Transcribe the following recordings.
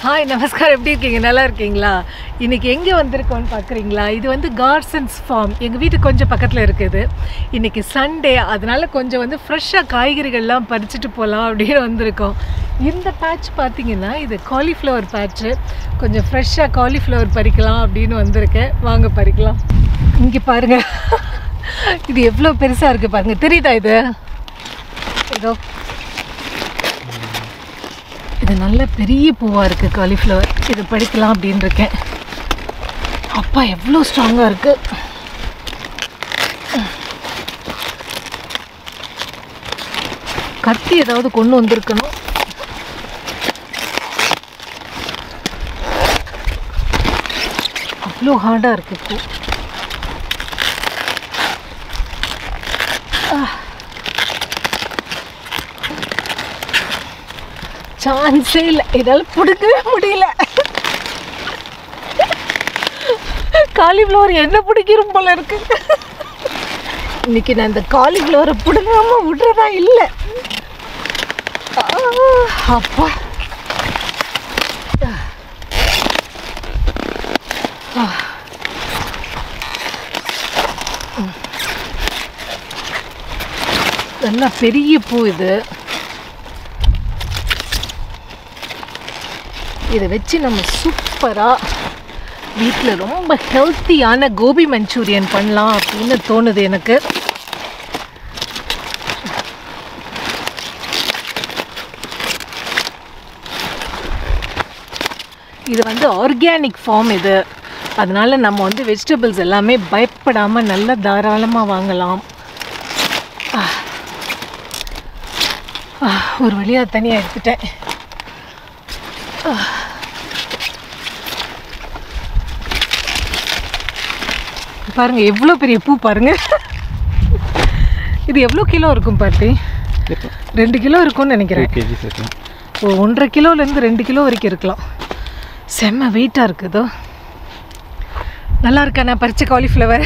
Hi நமஸ்காரம் எப்படி இருக்கீங்க நல்லா இருக்கீங்களா இன்றைக்கி எங்கே வந்திருக்கோன்னு பார்க்குறீங்களா இது வந்து கார்சன்ஸ் ஃபார்ம் எங்கள் வீட்டு கொஞ்சம் பக்கத்தில் இருக்குது இன்றைக்கி சண்டே அதனால் கொஞ்சம் வந்து ஃப்ரெஷ்ஷாக காய்கறிகள்லாம் பறிச்சுட்டு போகலாம் அப்படின்னு வந்திருக்கோம் இந்த பேட்ச் பார்த்தீங்கன்னா இது காலிஃப்ளவர் பேட்ச்சு கொஞ்சம் ஃப்ரெஷ்ஷாக காலிஃப்ளவர் பறிக்கலாம் அப்படின்னு வந்திருக்கேன் வாங்க பறிக்கலாம் இங்கே பாருங்கள் இது எவ்வளோ பெருசாக இருக்குது பாருங்கள் தெரியுதா இது ஏதோ இது நல்ல பெரிய பூவாக இருக்குது காலிஃப்ளவர் இது படிக்கலாம் அப்படின்னு இருக்கேன் அப்பா எவ்வளோ ஸ்ட்ராங்காக இருக்குது கத்தி ஏதாவது கொண்டு வந்திருக்கணும் அவ்வளோ ஹார்டாக இருக்குது பூ சான்ஸே இல்லை இதால் பிடிக்கவே முடியல காலிஃப்ளவர் என்ன பிடிக்கிறோம் போல இருக்கு இன்னைக்கு நான் இந்த காலிஃப்ளவரை பிடுங்காம விடுறதா இல்லை ஆ, அப்பா ஆ. ம். நல்லா பெரிய பூ இது இதை வச்சு நம்ம சூப்பராக வீட்டில் ரொம்ப ஹெல்த்தியான கோபி மஞ்சூரியன் பண்ணலாம் அப்படின்னு தோணுது எனக்கு இது வந்து ஆர்கானிக் ஃபார்ம் இது அதனால நம்ம வந்து வெஜிடபிள்ஸ் எல்லாமே பயப்படாமல் நல்லா தாராளமாக வாங்கலாம் ஆ. ஆ, ஒரு வழியாக தனியாக எடுத்துட்டேன் பாருங்க எவ்வளோ பெரிய பூ பாருங்க இது எவ்வளோ கிலோ இருக்கும் பாட்டி ரெண்டு கிலோ இருக்கும்னு நினைக்கிறேன் கேஜி சேர்க்கலாம் ஓ ஒன்றரை கிலோலேருந்து ரெண்டு கிலோ வரைக்கும் இருக்கலாம் செம்ம வெயிட்டாக இருக்குதோ நல்லா இருக்கா நான் பறிச்ச காலிஃப்ளவர்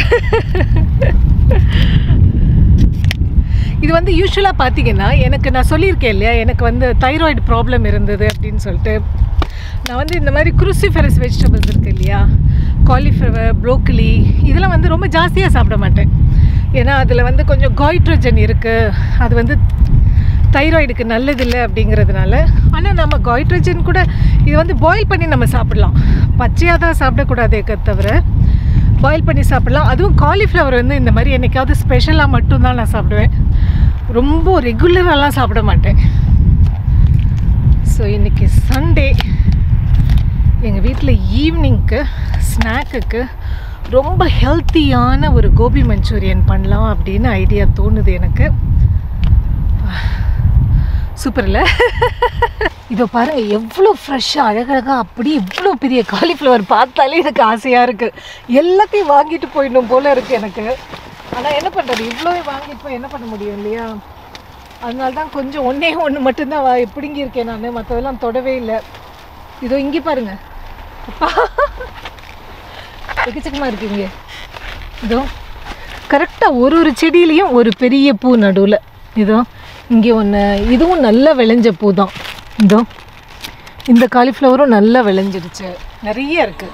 இது வந்து யூஸ்வலாக பார்த்தீங்கன்னா எனக்கு நான் சொல்லியிருக்கேன் இல்லையா எனக்கு வந்து தைராய்டு ப்ராப்ளம் இருந்தது அப்படின்னு சொல்லிட்டு நான் வந்து இந்த மாதிரி குருசிஃபரஸ் வெஜிடபிள்ஸ் இருக்குது இல்லையா காலிஃப்ளவர் ப்ரோக்கலி இதெல்லாம் வந்து ரொம்ப ஜாஸ்தியாக சாப்பிட மாட்டேன் ஏன்னா அதில் வந்து கொஞ்சம் காய்ட்ரோஜன் இருக்குது அது வந்து தைராய்டுக்கு நல்லதில்லை அப்படிங்கிறதுனால ஆனால் நம்ம காய்ட்ரோஜன் கூட இது வந்து பாயில் பண்ணி நம்ம சாப்பிடலாம் பச்சையாக தான் சாப்பிடக்கூடாதே தவிர பாயில் பண்ணி சாப்பிடலாம் அதுவும் காலிஃப்ளவர் வந்து இந்த மாதிரி என்னைக்காவது ஸ்பெஷலாக மட்டும்தான் நான் சாப்பிடுவேன் ரொம்ப ரெகுலராலாம் சாப்பிட மாட்டேன் ஸோ இன்றைக்கி சண்டே எங்கள் வீட்டில் ஈவினிங்க்கு ஸ்நாக்குக்கு ரொம்ப ஹெல்த்தியான ஒரு கோபி மஞ்சூரியன் பண்ணலாம் அப்படின்னு ஐடியா தோணுது எனக்கு சூப்பர் இல்லை இதோ பாருங்க எவ்வளோ ஃப்ரெஷ்ஷாக அழகழகாக அப்படி இவ்வளோ பெரிய காலிஃப்ளவர் பார்த்தாலே எனக்கு ஆசையாக இருக்குது எல்லாத்தையும் வாங்கிட்டு போயிடணும் போல இருக்குது எனக்கு ஆனால் என்ன பண்ணுறது இவ்வளோவே வாங்கிட்டு போய் என்ன பண்ண முடியும் இல்லையா அதனால தான் கொஞ்சம் ஒன்றே ஒன்று மட்டும்தான் வா பிடுங்கியிருக்கேன் நான் மற்றதெல்லாம் தொடவே இல்லை இதோ இங்கே பாருங்க அப்பா எக்கச்சக்கமாக இருக்குங்க இதோ கரெக்டாக ஒரு ஒரு செடியிலையும் ஒரு பெரிய பூ நடுவில் இதோ இங்கே ஒன்று இதுவும் நல்லா விளைஞ்ச பூ தான் இதோ இந்த காலிஃப்ளவரும் நல்லா விளைஞ்சிடுச்சு நிறைய இருக்குது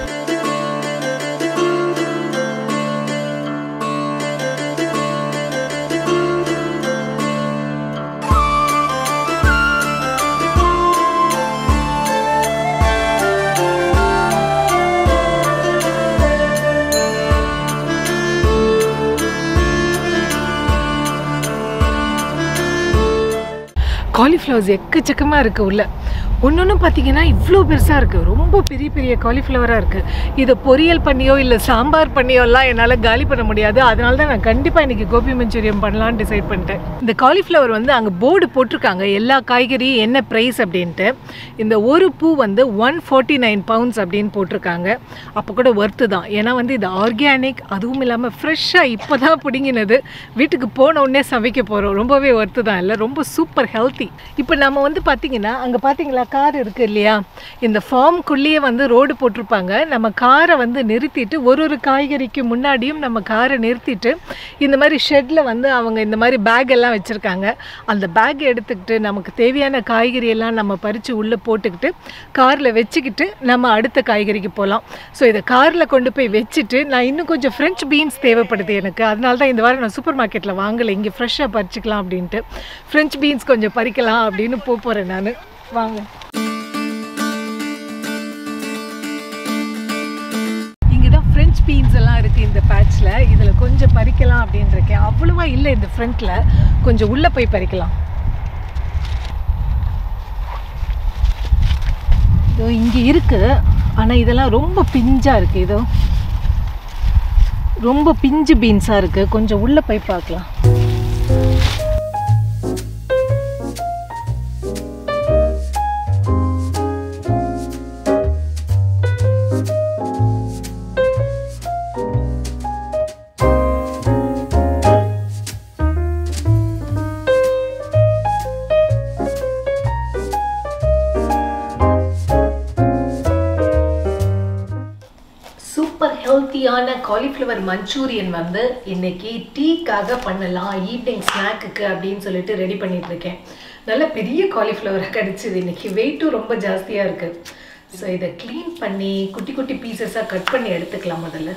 காலிஃப்ளவர்ஸ் எக்கச்சக்கமாக இருக்குது உள்ள ஒன்று ஒன்று பார்த்தீங்கன்னா இவ்வளோ பெருசாக இருக்குது ரொம்ப பெரிய பெரிய காலிஃப்ளவராக இருக்குது இதை பொரியல் பண்ணியோ இல்லை சாம்பார் பண்ணியோலாம் என்னால் காலி பண்ண முடியாது அதனால தான் நான் கண்டிப்பாக இன்றைக்கி கோபி மஞ்சூரியன் பண்ணலான்னு டிசைட் பண்ணிட்டேன் இந்த காலிஃப்ளவர் வந்து அங்கே போர்டு போட்டிருக்காங்க எல்லா காய்கறியும் என்ன ப்ரைஸ் அப்படின்ட்டு இந்த ஒரு பூ வந்து ஒன் ஃபார்ட்டி நைன் பவுண்ட்ஸ் அப்படின்னு போட்டிருக்காங்க அப்போ கூட ஒர்த்து தான் ஏன்னா வந்து இது ஆர்கானிக் அதுவும் இல்லாமல் ஃப்ரெஷ்ஷாக இப்போ தான் பிடுங்கினது வீட்டுக்கு போன உடனே சமைக்க போகிறோம் ரொம்பவே ஒர்த்து தான் இல்லை ரொம்ப சூப்பர் ஹெல்த்தி இப்போ நம்ம வந்து பார்த்தீங்கன்னா அங்கே பார்த்தீங்களா கார் இருக்கு இல்லையா இந்த ஃபார்ம்குள்ளேயே வந்து ரோடு போட்டிருப்பாங்க நம்ம காரை வந்து நிறுத்திட்டு ஒரு ஒரு காய்கறிக்கு முன்னாடியும் நம்ம காரை நிறுத்திட்டு இந்த மாதிரி ஷெட்டில் வந்து அவங்க இந்த மாதிரி பேக் எல்லாம் வச்சுருக்காங்க அந்த பேக் எடுத்துக்கிட்டு நமக்கு தேவையான காய்கறி எல்லாம் நம்ம பறித்து உள்ளே போட்டுக்கிட்டு காரில் வச்சுக்கிட்டு நம்ம அடுத்த காய்கறிக்கு போகலாம் ஸோ இதை காரில் கொண்டு போய் வச்சுட்டு நான் இன்னும் கொஞ்சம் ஃப்ரெஞ்ச் பீன்ஸ் தேவைப்படுது எனக்கு அதனால தான் இந்த வாரம் நான் சூப்பர் மார்க்கெட்டில் வாங்கலை இங்கே ஃப்ரெஷ்ஷாக பறிச்சுக்கலாம் அப்படின்ட்டு ஃப்ரெஞ்ச் பீன்ஸ் கொஞ்சம் பறிக்கலாம் அப்படின்னு போக போகிறேன் நான் வாங்க இங்கே தான் ஃப்ரெஞ்ச் பீன்ஸ் எல்லாம் இருக்குது இந்த பேட்ச்சில் இதில் கொஞ்சம் பறிக்கலாம் அப்படின்னு இருக்கேன் அவ்வளோவா இல்லை இந்த ஃப்ரண்ட்டில் கொஞ்சம் உள்ளே போய் பறிக்கலாம் இதோ இங்கே இருக்குது ஆனால் இதெல்லாம் ரொம்ப பிஞ்சாக இருக்குது இதோ ரொம்ப பிஞ்சு பீன்ஸாக இருக்குது கொஞ்சம் உள்ளே போய் பார்க்கலாம் சூப்பர் ஹெல்த்தியான காலிஃப்ளவர் மஞ்சூரியன் வந்து இன்னைக்கு டீக்காக பண்ணலாம் ஈவினிங் ஸ்நாக்குக்கு அப்படின்னு சொல்லிட்டு ரெடி பண்ணிட்டு இருக்கேன் நல்ல பெரிய காலிஃப்ளவராக கிடச்சிது இன்னைக்கு வெயிட்டும் ரொம்ப ஜாஸ்தியாக இருக்கு ஸோ இதை க்ளீன் பண்ணி குட்டி குட்டி பீசஸாக கட் பண்ணி எடுத்துக்கலாம் முதல்ல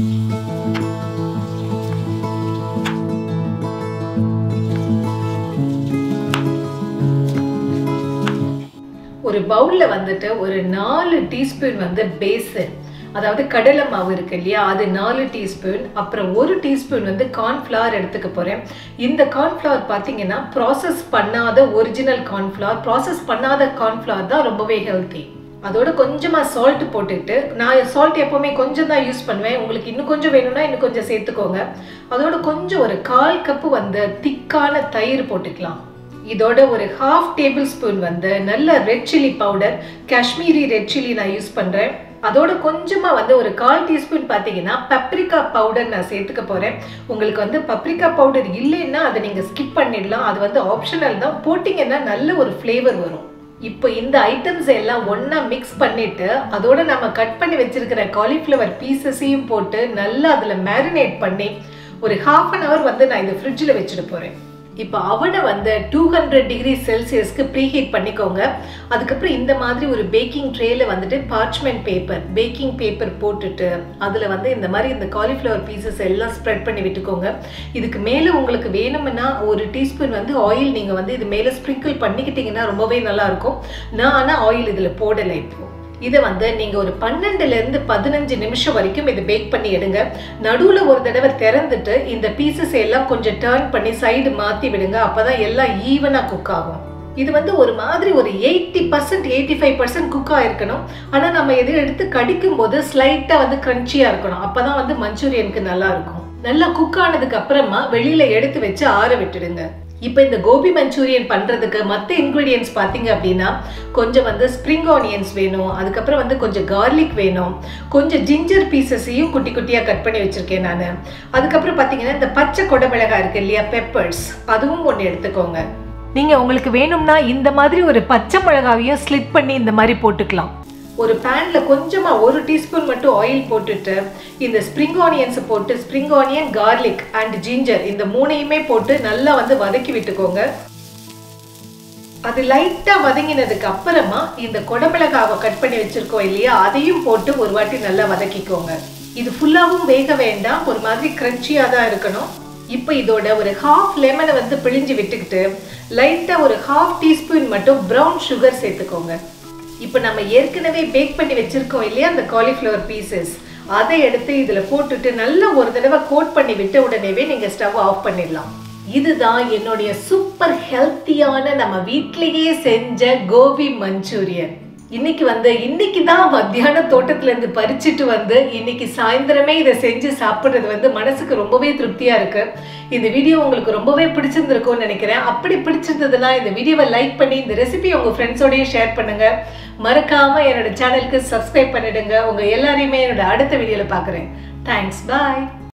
ஒரு பவுலில் வந்துட்டு ஒரு நாலு டீஸ்பூன் வந்து பேசன் அதாவது கடலை மாவு இருக்கு இல்லையா அது நாலு டீஸ்பூன் அப்புறம் ஒரு டீஸ்பூன் வந்து கார்ன்ஃப்ளவர் எடுத்துக்க போகிறேன் இந்த கார்ன்ஃப்ளவர் பார்த்தீங்கன்னா ப்ராசஸ் பண்ணாத ஒரிஜினல் கார்ன்ஃப்ளவர் ப்ராசஸ் பண்ணாத கார்ன்ஃப்ளவர் தான் ரொம்பவே ஹெல்த்தி அதோட கொஞ்சமாக சால்ட் போட்டுக்கிட்டு நான் சால்ட் எப்போவுமே கொஞ்சம் தான் யூஸ் பண்ணுவேன் உங்களுக்கு இன்னும் கொஞ்சம் வேணும்னா இன்னும் கொஞ்சம் சேர்த்துக்கோங்க அதோட கொஞ்சம் ஒரு கால் கப்பு வந்து திக்கான தயிர் போட்டுக்கலாம் இதோட ஒரு ஹாஃப் டேபிள் ஸ்பூன் வந்து நல்ல red chilli powder Kashmiri red chilli நான் யூஸ் பண்ணுறேன் அதோட கொஞ்சமாக வந்து ஒரு கால் டீஸ்பூன் பார்த்தீங்கன்னா பப்ரிக்கா பவுடர் நான் சேர்த்துக்க போகிறேன் உங்களுக்கு வந்து பப்ரிக்கா பவுடர் இல்லைன்னா அதை நீங்கள் ஸ்கிப் பண்ணிடலாம் அது வந்து ஆப்ஷனல் தான் போட்டிங்கன்னா நல்ல ஒரு ஃப்ளேவர் வரும் இப்போ இந்த ஐட்டம்ஸ் எல்லாம் ஒன்றா மிக்ஸ் பண்ணிட்டு அதோட நம்ம கட் பண்ணி வச்சிருக்கிற காலிஃப்ளவர் பீசஸையும் போட்டு நல்லா அதில் மேரினேட் பண்ணி ஒரு ஹாஃப் அன் ஹவர் வந்து நான் இதை ஃப்ரிட்ஜில் வச்சுட்டு போகிறேன் இப்போ அவனை வந்து டூ ஹண்ட்ரட் டிகிரி செல்சியஸ்க்கு ப்ரீஹீட் பண்ணிக்கோங்க அதுக்கப்புறம் இந்த மாதிரி ஒரு பேக்கிங் ட்ரேல வந்துட்டு பார்ச்மெண்ட் பேப்பர் பேக்கிங் பேப்பர் போட்டுட்டு அதில் வந்து இந்த மாதிரி இந்த காலிஃப்ளவர் பீசஸ் எல்லாம் ஸ்ப்ரெட் பண்ணி விட்டுக்கோங்க இதுக்கு மேலே உங்களுக்கு வேணும்னா ஒரு டீஸ்பூன் வந்து ஆயில் நீங்கள் வந்து இது மேலே ஸ்ப்ரிங்கிள் பண்ணிக்கிட்டீங்கன்னா ரொம்பவே நல்லா இருக்கும் நான் ஆனால் ஆயில் இதில் போடலை இப்போ இதை வந்து நீங்கள் ஒரு பன்னெண்டுலேருந்து பதினஞ்சு நிமிஷம் வரைக்கும் இதை பேக் பண்ணி எடுங்க நடுவில் ஒரு தடவை திறந்துட்டு இந்த பீசஸ் எல்லாம் கொஞ்சம் டேர்ன் பண்ணி சைடு மாற்றி விடுங்க அப்போ தான் எல்லாம் ஈவனாக குக் ஆகும் இது வந்து ஒரு மாதிரி ஒரு eighty percent eighty five percent cook ஆயிருக்கணும் ஆனால் நம்ம எது எடுத்து கடிக்கும் போது ஸ்லைட்டாக வந்து க்ரன்ச்சியாக இருக்கணும் அப்போ தான் வந்து மஞ்சூரியனுக்கு நல்லா இருக்கும் நல்லா குக் ஆனதுக்கு அப்புறமா வெளியில் எடுத்து வச்சு ஆற விட்டுடுங்க இப்போ இந்த கோபி மஞ்சூரியன் பண்ணுறதுக்கு மற்ற இன்க்ரீடியன்ஸ் பார்த்தீங்க அப்படின்னா கொஞ்சம் வந்து ஸ்ப்ரிங் ஆனியன்ஸ் வேணும் அதுக்கப்புறம் வந்து கொஞ்சம் கார்லிக் வேணும் கொஞ்சம் ஜிஞ்சர் பீசஸையும் குட்டி குட்டியாக கட் பண்ணி வச்சுருக்கேன் நான் அதுக்கப்புறம் பார்த்தீங்கன்னா இந்த பச்சை கொடமிளகாய் இருக்கு இல்லையா பெப்பர்ஸ் அதுவும் ஒன்று எடுத்துக்கோங்க நீங்கள் உங்களுக்கு வேணும்னா இந்த மாதிரி ஒரு பச்சை மிளகாவையும் ஸ்லிட் பண்ணி இந்த மாதிரி போட்டுக்கலாம் ஒரு பேனில் கொஞ்சமாக ஒரு டீஸ்பூன் மட்டும் ஆயில் போட்டுட்டு இந்த ஸ்ப்ரிங் ஆனியன்ஸை போட்டு spring onion garlic and ginger இந்த மூணையுமே போட்டு நல்லா வந்து வதக்கி விட்டுக்கோங்க அது லைட்டாக வதங்கினதுக்கு அப்புறமா இந்த குடமிளகாவை கட் பண்ணி வச்சிருக்கோம் இல்லையா அதையும் போட்டு ஒரு வாட்டி நல்லா வதக்கிக்கோங்க இது ஃபுல்லாகவும் வேக வேண்டாம் ஒரு மாதிரி கிரன்ச்சியாக தான் இருக்கணும் இப்போ இதோட ஒரு ஹாஃப் லெமனை வந்து பிழிஞ்சு விட்டுக்கிட்டு லைட்டாக ஒரு ஹாஃப் டீஸ்பூன் மட்டும் ப்ரௌன் சுகர் சேர்த்துக்கோங்க இப்போ நம்ம ஏற்கனவே பேக் பண்ணி வச்சிருக்கோம் இல்லையா அந்த காலிஃப்ளவர் பீசஸ் அதை எடுத்து இதில் போட்டுட்டு நல்லா ஒரு தடவை கோட் பண்ணி விட்ட உடனேவே நீங்கள் ஸ்டவ் ஆஃப் பண்ணிடலாம் இதுதான் என்னுடைய சூப்பர் ஹெல்த்தியான நம்ம வீட்லேயே செஞ்ச கோபி மஞ்சூரியன் இன்னைக்கு வந்து இன்னைக்கு தான் மத்தியான தோட்டத்துல இருந்து பறிச்சுட்டு வந்து இன்னைக்கு சாயந்தரமே இதை செஞ்சு சாப்பிட்றது வந்து மனசுக்கு ரொம்பவே திருப்தியா இருக்கு இந்த வீடியோ உங்களுக்கு ரொம்பவே பிடிச்சிருந்திருக்கும்னு நினைக்கிறேன் அப்படி பிடிச்சிருந்ததுன்னா இந்த வீடியோவை லைக் பண்ணி இந்த ரெசிபி உங்க ஃப்ரெண்ட்ஸோடய ஷேர் பண்ணுங்க மறக்காம என்னோட சேனலுக்கு சப்ஸ்கிரைப் பண்ணிடுங்க உங்க எல்லாரையுமே என்னோட அடுத்த வீடியோல பார்க்குறேன் தேங்க்ஸ் பாய்